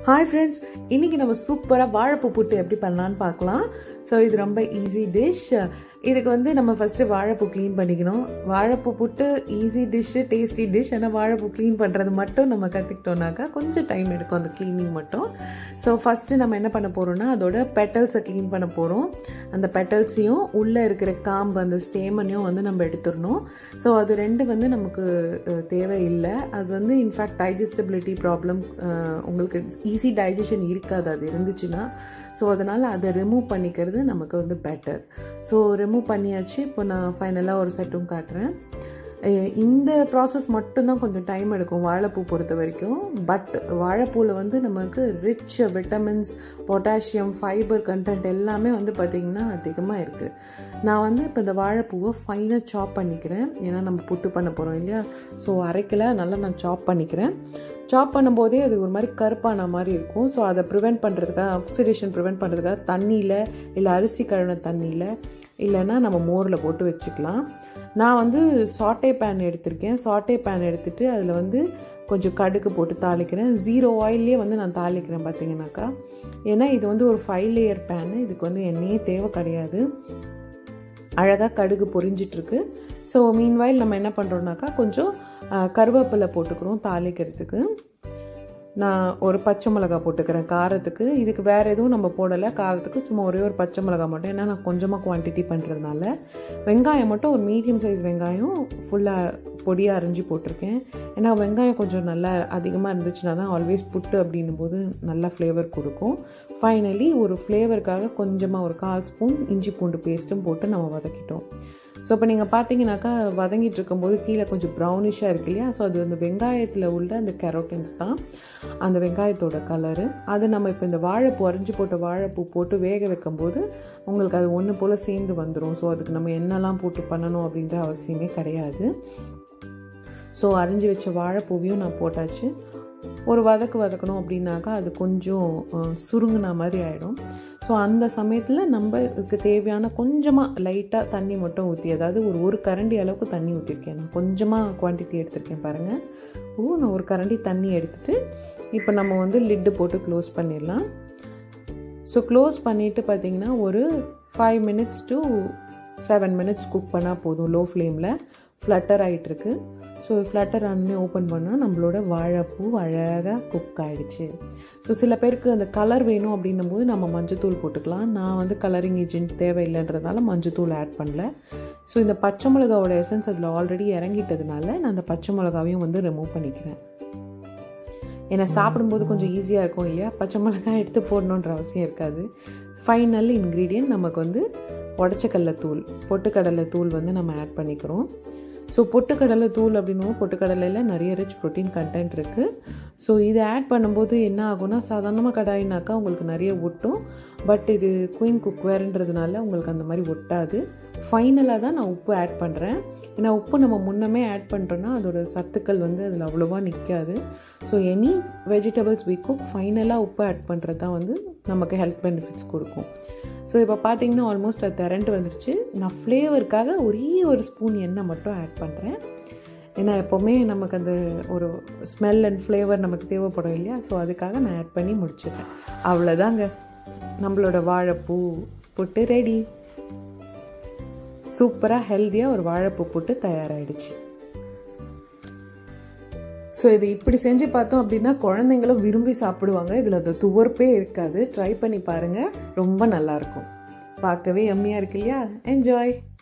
hi friends இன்னைக்கு நம்ம சூப்பராக வாழைப்பூ புட்டு எப்படி பண்ணலான்னு பார்க்கலாம் ஸோ இது ரொம்ப ஈஸி டிஷ் இதுக்கு வந்து நம்ம ஃபஸ்ட்டு வாழைப்பூ க்ளீன் பண்ணிக்கணும் வாழைப்பூ puttu easy dish tasty dish ஆனால் வாழைப்பூ க்ளீன் பண்ணுறது மட்டும் நம்ம கற்றுக்கிட்டோம்னாக்கா கொஞ்சம் டைம் எடுக்கும் அந்த க்ளீனிங் மட்டும் ஸோ ஃபஸ்ட்டு நம்ம என்ன பண்ண போகிறோம்னா அதோட பெட்டல்ஸை க்ளீன் பண்ண போகிறோம் அந்த பெட்டல்ஸையும் உள்ளே இருக்கிற காம்பு அந்த ஸ்டேமனையும் வந்து நம்ம எடுத்துடணும் ஸோ அது ரெண்டு வந்து நமக்கு அஹ், தேவையில்லை அது வந்து இன்ஃபேக்ட் டைஜஸ்டபிலிட்டி ப்ராப்ளம் உங்களுக்கு ஈஸி டைஜஷன் இருக்காது அது இருந்துச்சுன்னா ஸோ அதனால் அதை ரிமூவ் பண்ணிக்கிறது நமக்கு வந்து பெட்டர் ஸோ ரிமூவ் பண்ணியாச்சு இப்போ நான் ஃபைனலாக ஒரு செட்டும் காட்டுறேன் அஹ் இந்த ப்ராசஸ் மட்டும்தான் கொஞ்சம் டைம் எடுக்கும் வாழைப்பூ பொறுத்த வரைக்கும் பட் வாழைப்பூவில் வந்து நமக்கு rich vitamins potassium fibre content எல்லாமே வந்து பார்த்திங்கன்னா அதிகமாக இருக்குது நான் வந்து இப்போ இந்த வாழைப்பூவை ஃபைனாக சாப் பண்ணிக்கிறேன் ஏன்னா நம்ம புட்டு பண்ண போகிறோம் இல்லையா ஸோ அரைக்கல நல்லா நான் சாப் பண்ணிக்கிறேன் சாப் பண்ணும்போதே அது ஒரு மாதிரி கருப்பான மாதிரி இருக்கும் ஸோ அதை ப்ரிவெண்ட் பண்ணுறதுக்காக ஆக்சிடேஷன் ப்ரிவெண்ட் பண்ணுறதுக்காக தண்ணியில் இல்லை அரிசி கழுவின தண்ணியில் இல்லைன்னா நம்ம மோரில் போட்டு வச்சுக்கலாம் நான் வந்து சாட்டே பேன் எடுத்திருக்கேன் சாட்டே பேன் எடுத்துகிட்டு அதில் வந்து கொஞ்சம் கடுகு போட்டு தாளிக்கிறேன் ஜீரோ ஆயிலே வந்து நான் தாளிக்கிறேன் பார்த்தீங்கன்னாக்கா ஏன்னா இது வந்து ஒரு ஃபைவ் லேயர் பேனு இதுக்கு வந்து எண்ணெயே தேவை கிடையாது அழகாக கடுகு பொரிஞ்சிட்ருக்கு ஸோ மீன்வாயில் நம்ம என்ன பண்ணுறோம்னாக்கா கொஞ்சம் அஹ், கருவேப்பிலை போட்டுக்கிறோம் தாளிக்கிறதுக்கு நான் ஒரு பச்சை மிளகா போட்டுக்கிறேன் காரத்துக்கு இதுக்கு வேறு எதுவும் நம்ம போடலை காரத்துக்கு சும்மா ஒரே ஒரு பச்சை மிளகா மட்டும் ஏன்னா நான் கொஞ்சமாக குவான்டிட்டி பண்ணுறதுனால வெங்காயம் மட்டும் ஒரு மீடியம் சைஸ் வெங்காயம் ஃபுல்லாக பொடியாக அரிஞ்சு போட்டிருக்கேன் ஏன்னா வெங்காயம் கொஞ்சம் நல்லா அதிகமாக இருந்துச்சுன்னா தான் ஆல்வேஸ் புட்டு அப்படின்னும் போது நல்லா ஃப்ளேவர் கொடுக்கும் ஃபைனலி ஒரு ஃப்ளேவருக்காக கொஞ்சமாக ஒரு கால் ஸ்பூன் இஞ்சி பூண்டு பேஸ்ட்டும் போட்டு நம்ம வதக்கிட்டோம் ஸோ இப்போ நீங்கள் பார்த்தீங்கன்னாக்கா வதங்கிட்டு இருக்கும்போது கீழே கொஞ்சம் ப்ரௌனிஷாக இருக்கு இல்லையா ஸோ அது அந்த வெங்காயத்தில் உள்ள அந்த கெரோட்டின்ஸ் தான் அந்த வெங்காயத்தோட கலரு அது நம்ம இப்போ இந்த வாழைப்பூ அரிஞ்சு போட்ட வாழைப்பூ போட்டு வேக வைக்கும்போது உங்களுக்கு அது ஒன்று போல் சேர்ந்து வந்துடும் ஸோ அதுக்கு நம்ம என்னெல்லாம் போட்டு பண்ணணும் அப்படின்ற அவசியமே கிடையாது ஸோ அரிஞ்சு வச்ச வாழைப்பூவையும் நான் போட்டாச்சு ஒரு வதக்கு வதக்கணும் அப்படின்னாக்கா அது கொஞ்சம் அஹ், சுருங்குன மாதிரி ஆகிடும் ஸோ அந்த சமயத்தில் நம்ம இதுக்கு தேவையான கொஞ்சமாக லைட்டாக தண்ணி மட்டும் ஊற்றி அதாவது ஒரு ஒரு கரண்டி அளவுக்கு தண்ணி ஊற்றிருக்கேன் நான் கொஞ்சமாக குவான்டிட்டி எடுத்திருக்கேன் பாருங்கள் ஓ நான் ஒரு கரண்டி தண்ணி எடுத்துட்டு இப்போ நம்ம வந்து லிட்டு போட்டு க்ளோஸ் பண்ணிடலாம் ஸோ க்ளோஸ் பண்ணிவிட்டு பார்த்தீங்கன்னா ஒரு five minutes to seven minutes cook பண்ணால் போதும் லோ ஃப்ளேமில் ஃப்ளட்டர் ஆகிட்டுருக்கு ஸோ ஃப்ளட்டர் ஆனே ஓப்பன் பண்ணால் நம்மளோட வாழைப்பூ அழகாக குக் ஆகிடுச்சு ஸோ சில பேருக்கு அந்த கலர் வேணும் அப்படின்னும் போது நம்ம மஞ்சத்தூள் போட்டுக்கலாம் நான் வந்து கலரிங் ஏஜென்ட் தேவையில்லைன்றதுனால மஞ்சத்தூள் ஆட் பண்ணல ஸோ இந்த பச்சை மிளகாவோட எசன்ஸ் அதில் ஆல்ரெடி இறங்கிட்டதுனால நான் அந்த பச்சை மிளகாவையும் வந்து ரிமூவ் பண்ணிக்கிறேன் ஏன்னா சாப்பிடும்போது கொஞ்சம் ஈஸியாக இருக்கும் இல்லையா பச்சை மிளகாய் எடுத்து போடணுன்ற அவசியம் இருக்காது ஃபைனல் இன்க்ரீடியன்ட் நமக்கு வந்து உடச்சக்கடலை தூள் பொட்டுக்கடலை தூள் வந்து நம்ம ஆட் பண்ணிக்கிறோம் ஸோ பொட்டுக்கடலை தூள் அப்படின்னும் பொட்டுக்கடலையில் நிறைய ரிச் ப்ரோட்டீன் கண்டென்ட் இருக்குது ஸோ இதை ஆட் பண்ணும்போது என்ன ஆகும்னா சாதாரணமாக கடாயினாக்கா உங்களுக்கு நிறைய ஒட்டும் பட் இது குயின் குக்வேர்ன்றதுனால உங்களுக்கு அந்த மாதிரி ஒட்டாது ஃபைனலாக தான் நான் உப்பு ஆட் பண்ணுறேன் ஏன்னா உப்பு நம்ம முன்னமே ஆட் பண்ணுறோன்னா அதோட சத்துக்கள் வந்து அதில் அவ்வளோவா நிற்காது so any vegetables we cook ஃபைனலாக உப்பு ஆட் பண்ணுறது தான் வந்து நமக்கு ஹெல்த் பெனிஃபிட்ஸ் கொடுக்கும் ஸோ இப்போ பார்த்தீங்கன்னா ஆல்மோஸ்ட் அது திரண்டு வந்துருச்சு நான் ஃப்ளேவருக்காக ஒரே ஒரு ஸ்பூன் எண்ணெய் மட்டும் ஆட் பண்ணுறேன் ஏன்னா எப்போவுமே நமக்கு அந்த ஒரு ஸ்மெல் அண்ட் ஃப்ளேவர் நமக்கு தேவைப்படும் இல்லையா ஸோ அதுக்காக நான் ஆட் பண்ணி முடிச்சிட்டேன் அவ்வளோதாங்க நம்மளோட வாழைப்பூ புட்டு ரெடி சூப்பராக ஹெல்த்தியாக ஒரு வாழைப்பூ புட்டு தயாராகிடுச்சு ஸோ இது இப்படி செஞ்சு பார்த்தோம் அப்படின்னா குழந்தைங்களும் விரும்பி சாப்பிடுவாங்க இதில் அந்த துவர்ப்பே இருக்காது ட்ரை பண்ணி பாருங்கள் ரொம்ப நல்லாயிருக்கும் பார்க்கவே எம்மியாக இருக்கு இல்லையா என்ஜாய்